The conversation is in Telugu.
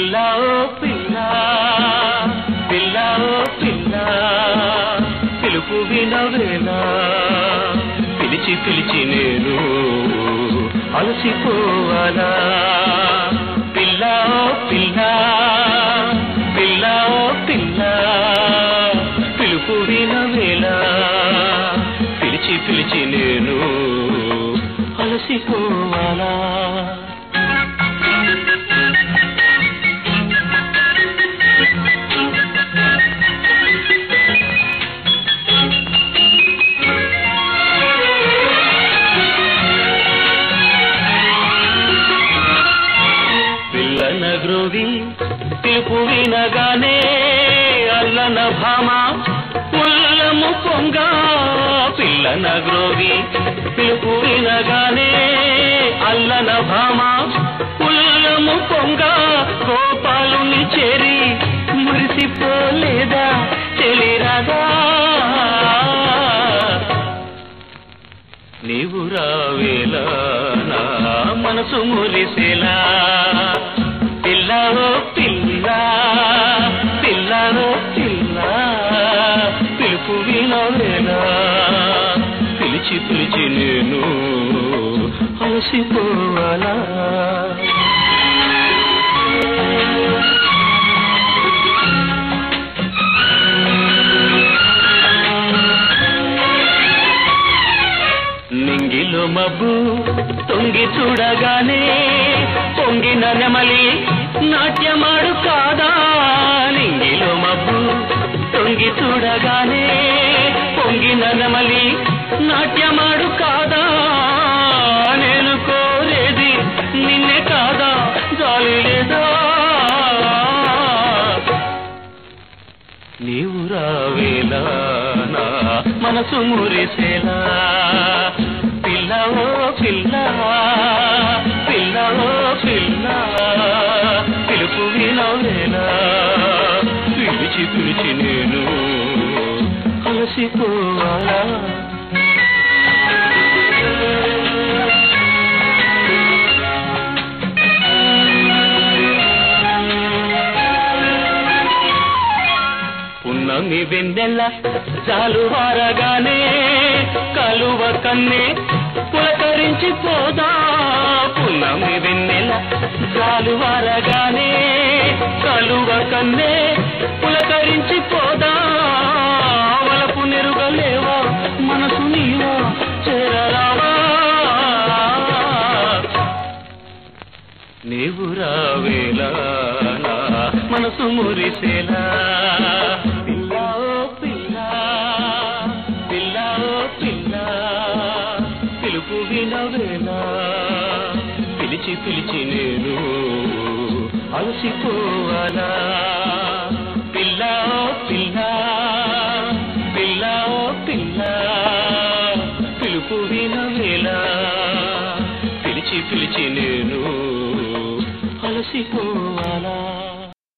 పిల్ల ఓ పిల్ల పిల్ల ఓ పిల్ల పిలుపు వినవేలా పిలిచి పిలిచి నేను అలసిపోవాలా పిల్ల ఓ పిల్ల పిల్ల ఓ పిల్ల పిలుపు వినవేలా పిలిచి పిలిచి నేను అలసిపోవాలా పిల్లన గ్రోవి పిలుపు వినగానే అల్లన భామ ఉల్లము పొంగ పిల్లన గ్రోవి పిలుపు వినగానే అల్లన భామ ఉల్లము పొంగ గోపాలుని చేరి మురిసిపోలేదా చెలిరాదా నీవు రావేలా నా మనసు మురిసేలా పిల్లవో పిల్ల పిల్లవో పిల్ల పిలుపు వినవేలా పిలిచి పిలిచి నేను అలసిపోవాలా నింగిలో మబ్బు తొంగి చూడగానే పొంగిన నెమలి నాట్యమాడు కాదా నింగిలో మబ్బు తొంగి చూడగానే పొంగిన నెమలి నాట్యమాడు కాదా నేను కోరేది నిన్నే కాదా జాలి లేదా నీవు రావేలా నా మనసు మురిసేలా పిల్లవో పిల్ల పిల్లవో పిల్ల పిలుపు వినవేలా పిలిచి పిలిచి నేను అలసిపోవాలా పున్నమి వెన్నెల చాలు వారగానే కలువ కన్నే పులకరించి పోదా పున్నమి వెన్నెల చాలు వారగానే కలువ కన్నే పులకరించి పోదా వలపు నెరుగలేవా మనసు నీవా చేరరావా నీవు రావేలా నా మనసు మురిసేలా పిల్ల ఓ పిల్ల పిల్ల ఓ పిల్ల పిలుపు వినవేలా పిలిచి పిలిచి నేను అలసిపోవాలా పిల్ల ఓ పిల్ల పిల్ల ఓ పిల్ల పిలుపు వినవేలా పిలిచి పిలిచి నేను అలసిపోవాలా